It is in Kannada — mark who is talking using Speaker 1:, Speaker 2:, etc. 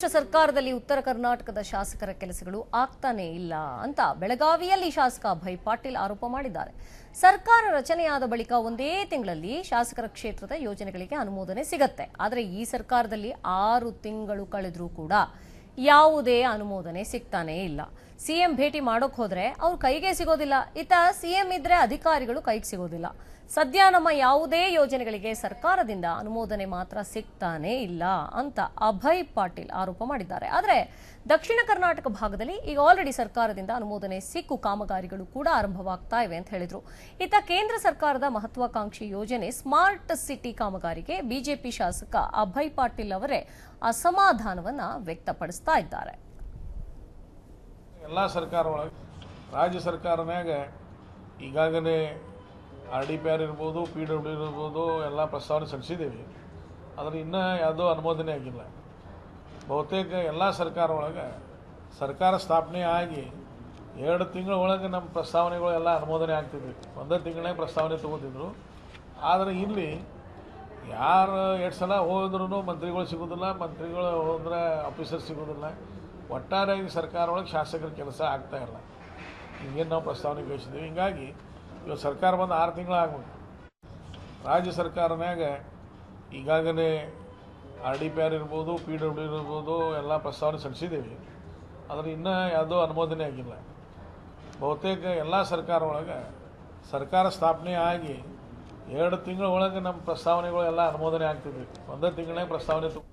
Speaker 1: ರಾಷ್ಟ್ರ ಸರ್ಕಾರದಲ್ಲಿ ಉತ್ತರ ಕರ್ನಾಟಕದ ಶಾಸಕರ ಕೆಲಸಗಳು ಆಗ್ತಾನೆ ಇಲ್ಲ ಅಂತ ಬೆಳಗಾವಿಯಲ್ಲಿ ಶಾಸಕ ಅಭಯ್ ಪಾಟೀಲ್ ಆರೋಪ ಮಾಡಿದ್ದಾರೆ ಸರ್ಕಾರ ರಚನೆಯಾದ ಬಳಿಕ ಒಂದೇ ತಿಂಗಳಲ್ಲಿ ಶಾಸಕರ ಕ್ಷೇತ್ರದ ಯೋಜನೆಗಳಿಗೆ ಅನುಮೋದನೆ ಸಿಗತ್ತೆ ಆದರೆ ಈ ಸರ್ಕಾರದಲ್ಲಿ ಆರು ತಿಂಗಳು ಕಳೆದ್ರೂ ಕೂಡ ಯಾವುದೇ ಅನುಮೋದನೆ ಸಿಗ್ತಾನೇ ಇಲ್ಲ ಸಿಎಂ ಭೇಟಿ ಮಾಡೋಕ್ ಹೋದ್ರೆ ಅವ್ರ ಕೈಗೆ ಸಿಗೋದಿಲ್ಲ ಇತ್ತ ಸಿಎಂ ಇದ್ರೆ ಅಧಿಕಾರಿಗಳು ಕೈಗೆ ಸಿಗೋದಿಲ್ಲ ಸದ್ಯ ನಮ್ಮ ಯಾವುದೇ ಯೋಜನೆಗಳಿಗೆ ಸರ್ಕಾರದಿಂದ ಅನುಮೋದನೆ ಮಾತ್ರ ಸಿಗ್ತಾನೇ ಇಲ್ಲ ಅಂತ ಅಭಯ್ ಪಾಟೀಲ್ ಆರೋಪ ಮಾಡಿದ್ದಾರೆ ಆದರೆ ದಕ್ಷಿಣ ಕರ್ನಾಟಕ ಭಾಗದಲ್ಲಿ ಈಗ ಆಲ್ರೆಡಿ ಸರ್ಕಾರದಿಂದ ಅನುಮೋದನೆ ಸಿಕ್ಕು ಕಾಮಗಾರಿಗಳು ಕೂಡ ಆರಂಭವಾಗ್ತಾ ಇವೆ ಅಂತ ಹೇಳಿದ್ರು ಇತ್ತ ಕೇಂದ್ರ ಸರ್ಕಾರದ ಮಹತ್ವಾಕಾಂಕ್ಷಿ ಯೋಜನೆ ಸ್ಮಾರ್ಟ್ ಸಿಟಿ ಕಾಮಗಾರಿಗೆ ಬಿಜೆಪಿ ಶಾಸಕ ಅಭಯ್ ಪಾಟೀಲ್ ಅವರೇ ಅಸಮಾಧಾನವನ್ನ ವ್ಯಕ್ತಪಡಿಸ್ತಾ ಇದ್ದಾರೆ
Speaker 2: ಎಲ್ಲ ಸರ್ಕಾರ ಒಳಗೆ ರಾಜ್ಯ ಸರ್ಕಾರನ್ಯಾಗ ಈಗಾಗಲೇ ಆರ್ ಡಿ ಪಿ ಆರ್ ಇರ್ಬೋದು ಪಿ ಡಬ್ಲ್ಯೂ ಇರ್ಬೋದು ಎಲ್ಲ ಪ್ರಸ್ತಾವನೆ ಸಲ್ಲಿಸಿದ್ದೀವಿ ಆದರೆ ಇನ್ನೂ ಯಾವುದೂ ಅನುಮೋದನೆ ಆಗಿಲ್ಲ ಬಹುತೇಕ ಎಲ್ಲ ಸರ್ಕಾರ ಒಳಗೆ ಸರ್ಕಾರ ಸ್ಥಾಪನೆ ಆಗಿ ಎರಡು ತಿಂಗಳ ಒಳಗೆ ನಮ್ಮ ಪ್ರಸ್ತಾವನೆಗಳು ಎಲ್ಲ ಅನುಮೋದನೆ ಆಗ್ತಿದ್ವಿ ಒಂದೇ ತಿಂಗಳೇ ಪ್ರಸ್ತಾವನೆ ತೊಗೋತಿದ್ರು ಆದರೆ ಇಲ್ಲಿ ಯಾರು ಎರಡು ಸಲ ಹೋದ್ರೂ ಮಂತ್ರಿಗಳು ಸಿಗೋದಿಲ್ಲ ಮಂತ್ರಿಗಳು ಹೋದ್ರೆ ಆಫೀಸರ್ ಸಿಗೋದಿಲ್ಲ ಒಟ್ಟಾರೆಯಾಗಿ ಸರ್ಕಾರ ಒಳಗೆ ಶಾಸಕರ ಕೆಲಸ ಆಗ್ತಾ ಇಲ್ಲ ಹಿಂಗೇನು ನಾವು ಪ್ರಸ್ತಾವನೆ ಕಳಿಸಿದ್ದೀವಿ ಹಿಂಗಾಗಿ ಇವತ್ತು ಸರ್ಕಾರ ಬಂದು ಆರು ತಿಂಗಳು ಆಗ್ಬೇಕು ರಾಜ್ಯ ಸರ್ಕಾರನ್ಯಾಗ ಈಗಾಗಲೇ ಆರ್ ಡಿ ಪಿ ಆರ್ ಇರ್ಬೋದು ಪಿ ಡಬ್ಲ್ಯೂ ಇರ್ಬೋದು ಎಲ್ಲ ಪ್ರಸ್ತಾವನೆ ಸಲ್ಲಿಸಿದ್ದೀವಿ ಆದರೆ ಇನ್ನೂ ಯಾವುದೂ ಅನುಮೋದನೆ ಆಗಿಲ್ಲ ಬಹುತೇಕ ಎಲ್ಲ ಸರ್ಕಾರ ಒಳಗೆ ಸರ್ಕಾರ ಸ್ಥಾಪನೆ ಆಗಿ ಎರಡು ತಿಂಗಳ ಒಳಗೆ ನಮ್ಮ ಪ್ರಸ್ತಾವನೆಗಳು ಎಲ್ಲ ಅನುಮೋದನೆ ಆಗ್ತಿದ್ವಿ ಒಂದೇ ತಿಂಗಳೇ ಪ್ರಸ್ತಾವನೆ ತಗೊ